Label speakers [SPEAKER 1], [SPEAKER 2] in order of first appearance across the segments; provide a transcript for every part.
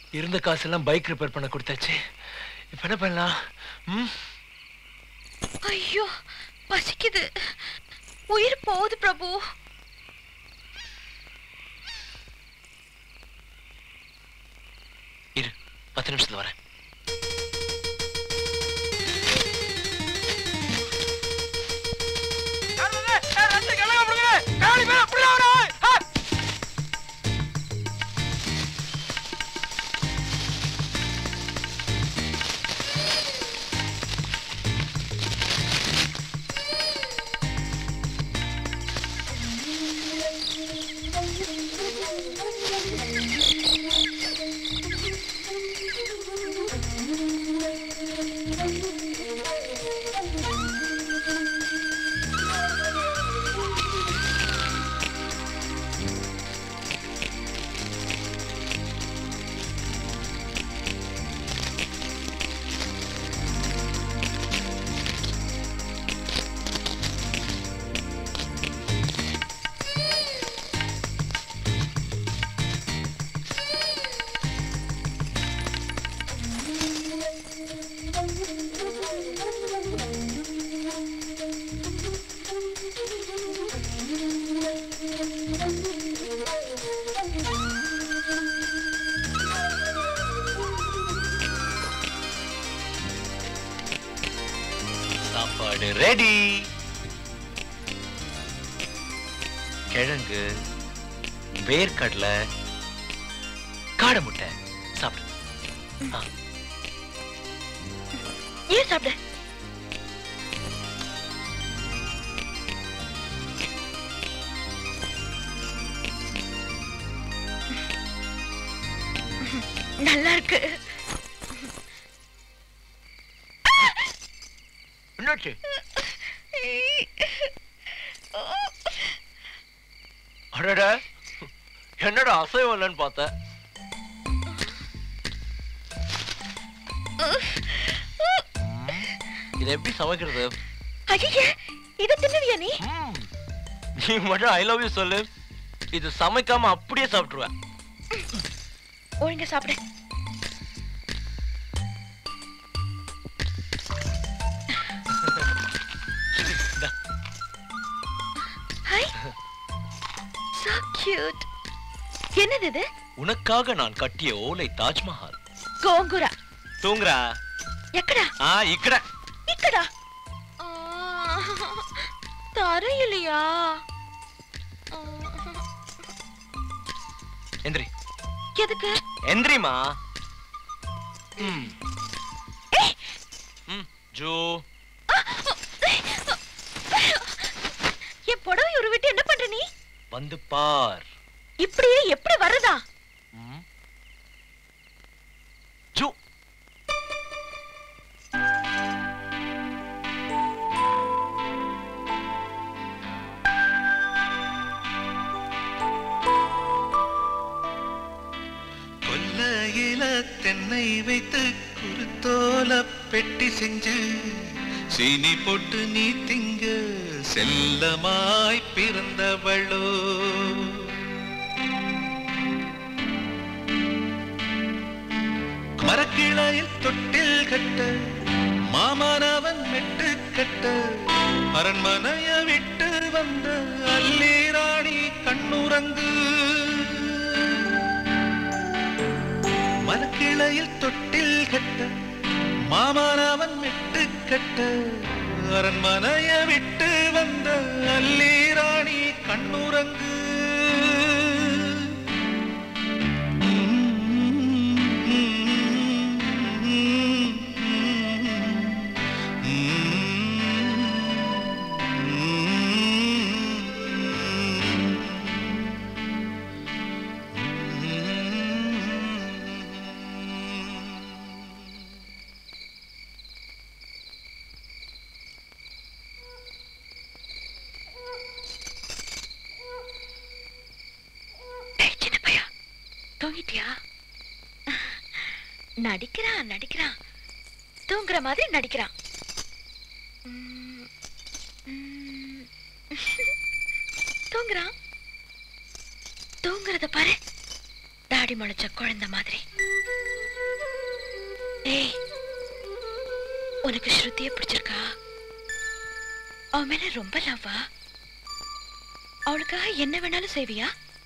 [SPEAKER 1] இருந்த காசெல்லாம் bike repair பண்ண கொடுத்தாச்சு இப்ப என்ன பண்ணலாம் ம்
[SPEAKER 2] ஐயோ பசிக்குது உயிர் போகுது பிரபு
[SPEAKER 1] இரு பத்து நிமிஷத்துல வரேன் சாப்பாடு ரெடி கிழங்கு வேர்க்கடலை காடை முட்டை சாப்பிடு ஆ,
[SPEAKER 2] ஏன் சாப்பிட நல்லா இருக்கு
[SPEAKER 1] என்னாச்சு அடட என்னடா அசைவம் இல்லைன்னு பார்த்தேன் இதை எப்படி சமைக்கிறது
[SPEAKER 2] ஐயே இத தின்னுவியா நீ
[SPEAKER 1] ம், நீ மட்டும் ஐ லவ் யூ சொல்லு இது சமைக்காம அப்படியே சாப்பிட்டுருவேன்
[SPEAKER 2] ஒழுங்க சாப்பிடு
[SPEAKER 1] இந்தா.
[SPEAKER 2] ஹாய் so cute என்னது இது
[SPEAKER 1] உனக்காக நான் கட்டிய ஓலை தாஜ்மஹால்
[SPEAKER 2] கோங்குரா
[SPEAKER 1] தூங்குறா
[SPEAKER 2] எக்கடா
[SPEAKER 1] ஆ இக்கட
[SPEAKER 2] இக்கடா ஆ, தரையிலையா ஆ,
[SPEAKER 1] எந்திரி
[SPEAKER 2] எதுக்கு
[SPEAKER 1] எந்திரிமா ம் ம் ஜோ
[SPEAKER 2] என் புடவை உருவிட்டு என்ன பண்ற நீ
[SPEAKER 1] வந்து பார்
[SPEAKER 2] இப்படியே எப்படி வருதா
[SPEAKER 1] ம். ஜோ
[SPEAKER 3] கொல்லையில தென்னை வைத்து குருத்தோல பெட்டி செஞ்சு சீனி போட்டு நீ திங்க செல்லமாய் பிறந்தவளோ மரக்கிளையில் தொட்டில் கட்ட மாமனவன் மெட்டு கட்ட அரண்மனைய விட்டு வந்த அல்லீராணி கண்ணுறங்கு மரக்கிளையில் தொட்டில் கட்ட மாமனவன் விட்டு கட்ட அரண்மனைய விட்டு வந்த அல்லீராணி கண்ணுறங்கு
[SPEAKER 2] டேய், சின்ன பையா தூங்கிட்டியா நடிக்கிறான் நடிக்கிறான் தூங்குற மாதிரி நடிக்கிறான் உம், உம். தூங்குறான் தூங்குறத பாரு தாடி முளைச்ச குழந்தை மாதிரி ஏய் உனக்கு ஸ்ருதிய பிடிச்சிருக்கா அவ மேல ரொம்ப லவ்வா அவளுக்காக என்ன வேணாலும் செய்வியா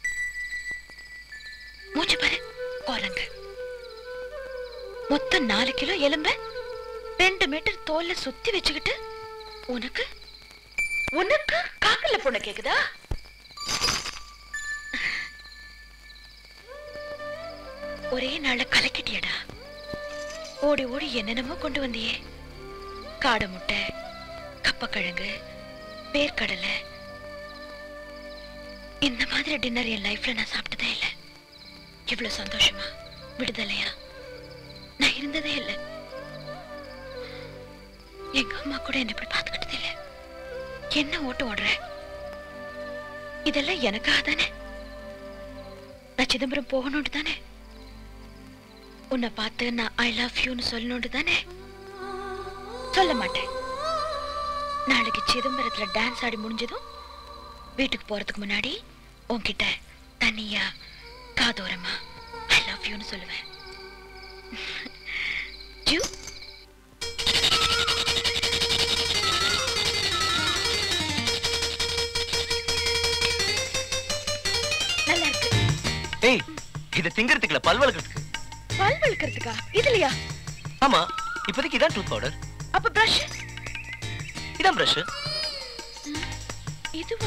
[SPEAKER 2] மூச்சு பாரு குரங்கு மொத்தம் நாலு கிலோ எலும்ப ரெண்டு மீட்டர் தோல்ல சுத்தி வச்சுக்கிட்டு உனக்கு உனக்கு காக்கல பொண்ணு கேக்குதா ஒரே நாள்ல கலக்கிட்டியடா ஓடி ஓடி என்னென்னமோ கொண்டு வந்தியே காடை முட்டை கப்பக்கிழங்கு வேர்க்கடலை இந்த மாதிரி டின்னர் என் லைஃப்ல நான் சாப்பிட்டதே இல்லை இவ்வளவு சந்தோஷமா விடுதலையா நான் இருந்ததே இல்லை எங்க அம்மா கூட என்ன இப்படி பார்த்துக்கிட்டது இல்லை என்ன ஓட்டு ஓடுற இதெல்லாம் எனக்காக தானே நான் சிதம்பரம் போகணும்னு தானே உன்னை பார்த்து நான் ஐ லவ் யூன்னு சொல்லணும்னு தானே சொல்ல மாட்டேன் நாளைக்கு சிதம்பரத்துல டான்ஸ் ஆடி முடிஞ்சதும் வீட்டுக்கு போறதுக்கு முன்னாடி உன்கிட்ட தனியா காதோரமா ஐ லவ் யூன்னு சொல்லுவேன் ஜூ நல்லா இருக்கு
[SPEAKER 1] ஏய் இத திங்கறதுக்குல பல் வளர்க்கறதுக்கு
[SPEAKER 2] பல் வளர்க்கறதுக்கா இதுலயா
[SPEAKER 1] ஆமா இப்போதைக்கு இதான் டூத் பவுடர்
[SPEAKER 2] அப்ப பிரஷ்
[SPEAKER 1] இதான் பிரஷ்
[SPEAKER 2] இதுவா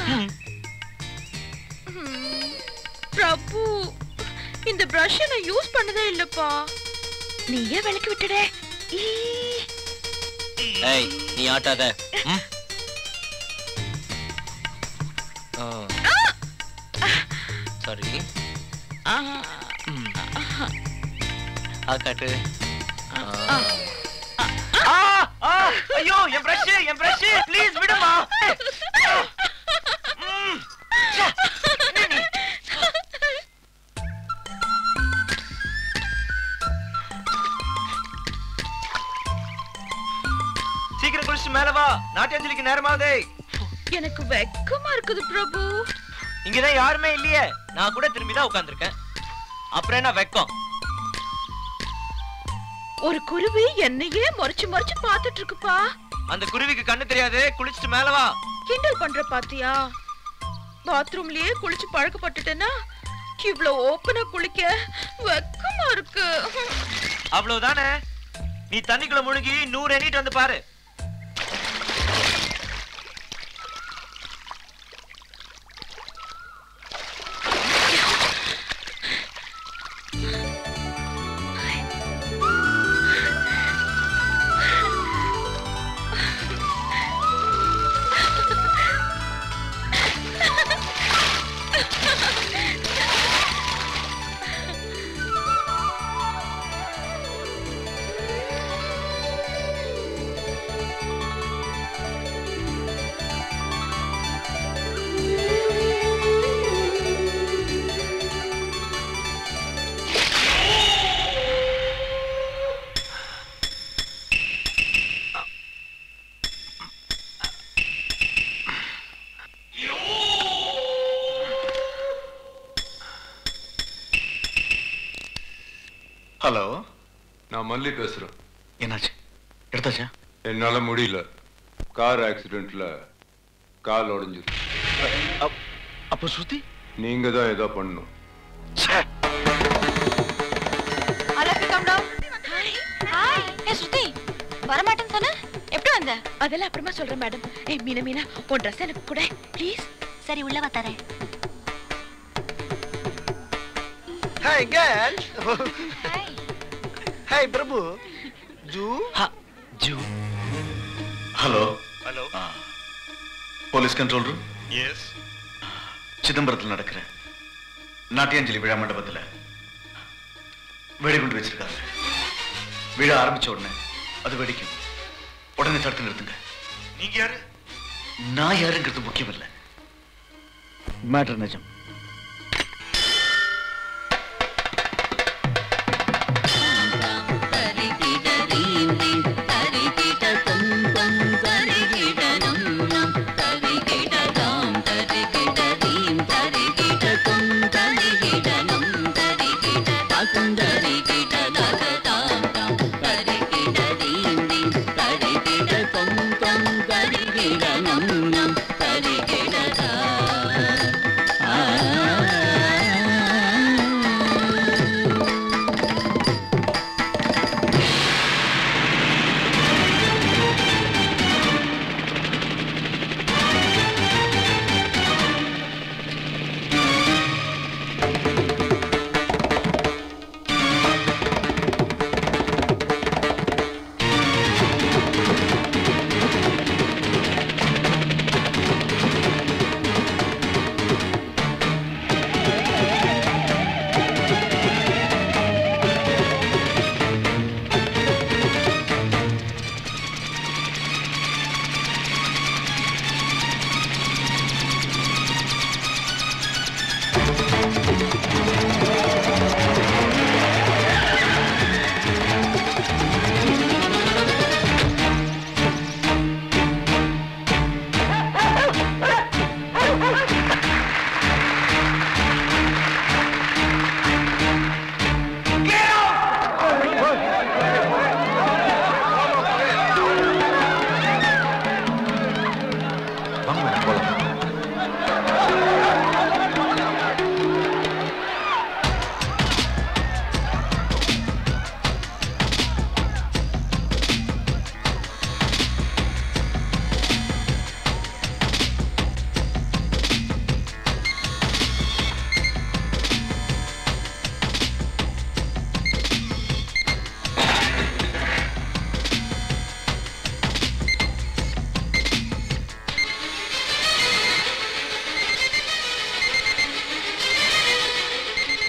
[SPEAKER 2] பிரபு இந்த பிரஷ் நான் யூஸ் பண்ணதே இல்லப்பா நீ ஏன் விளக்கி விட்டுட ஈ,
[SPEAKER 1] ஏய் நீ ஆட்டாத ம்? ஆ. சாரி
[SPEAKER 2] ஆ,
[SPEAKER 1] ம். ஆ காட்டு ஆ.
[SPEAKER 2] ஆ.
[SPEAKER 1] ஆ, ஆ, ஐயோ என் பிரஷ் என் பிரஷ் ப்ளீஸ் விடுமா ம். ச்சே, என்ன நீ? சீக்கிரம் குளிச்சு மேல வா நாட்டியாஞ்சலிக்கு நேரமாகுதே
[SPEAKER 2] எனக்கு வெக்கமா இருக்குது பிரபு
[SPEAKER 1] இங்கதான் யாருமே இல்லையே நான் கூட திரும்பி தான் உட்கார்ந்திருக்கேன் அப்புறம் என்ன வெக்கம்
[SPEAKER 2] ஒரு குருவி என்னையே முறைச்சு முறைச்சு பார்த்துட்டு இருக்குப்பா
[SPEAKER 1] அந்த குருவிக்கு கண்ணு தெரியாது குளிச்சுட்டு மேல வா
[SPEAKER 2] கிண்டல் பண்ற பாத்தியா பாத்ரூம்லயே குளிச்சு பழக்கப்பட்டுட்டேன்னா இவ்வளவு ஓப்பனா குளிக்க வெக்கமா இருக்கு
[SPEAKER 1] அவ்வளவுதானே நீ தண்ணிக்குள்ள முழுகி நூறு எண்ணிட்டு வந்து பாரு
[SPEAKER 4] ஹலோ
[SPEAKER 5] நான் மல்லி பேசுறேன்
[SPEAKER 4] என்னாச்சு எடுத்தாச்சா
[SPEAKER 5] என்னால முடியல கார் ஆக்சிடென்ட்ல கால் உடைஞ்சிருச்சு
[SPEAKER 4] அப்- அப்போ சுத்தி
[SPEAKER 5] நீங்க தான் ஏதோ பண்ணணும்
[SPEAKER 2] வரமாட்டேன்னு சொன்ன எப்படி வந்த அதெல்லாம் அப்புறமா சொல்றேன் மேடம் ஏய் மீனா மீனா உன் ட்ரெஸ் எனக்கு கூட ப்ளீஸ் சரி உள்ள வா தரேன்
[SPEAKER 6] Hey girl. hey Prabhu. Ju.
[SPEAKER 1] ஜூ
[SPEAKER 4] hello
[SPEAKER 6] Hello.
[SPEAKER 4] Police control room
[SPEAKER 6] Yes.
[SPEAKER 4] சிதம்பரத்தில் நடக்கிற நாட்டியாஞ்சலி விழா மண்டபத்தில் வெடிகுண்டு வச்சிருக்காங்க விழா ஆரம்பிச்ச உடனே அது வெடிக்கும் உடனே தடுத்து நிறுத்துங்க
[SPEAKER 6] நீங்க யாரு
[SPEAKER 4] நான் யாருங்கிறது முக்கியம் இல்லை மேட்டர் நிஜம்
[SPEAKER 7] தரி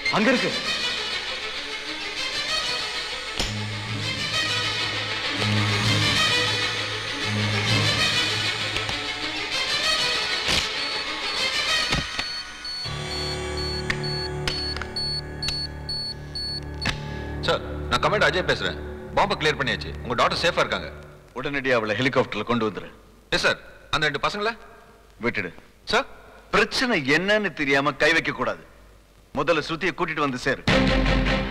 [SPEAKER 4] அங்க இருக்கு
[SPEAKER 7] சார் நான் கமெண்ட் அஜய் பேசுறேன் பாம்பை கிளியர் பண்ணியாச்சு உங்க டாக்டர் சேஃபா இருக்காங்க
[SPEAKER 4] உடனடியா அவளை ஹெலிகாப்டர்ல கொண்டு வந்துரு
[SPEAKER 7] எஸ் சார் அந்த ரெண்டு பசங்கள
[SPEAKER 4] விட்டுடு
[SPEAKER 7] சார்
[SPEAKER 4] பிரச்சனை என்னன்னு தெரியாம கை வைக்க கூடாது முதல்ல ஸ்ருதியை கூட்டிட்டு வந்து சேரு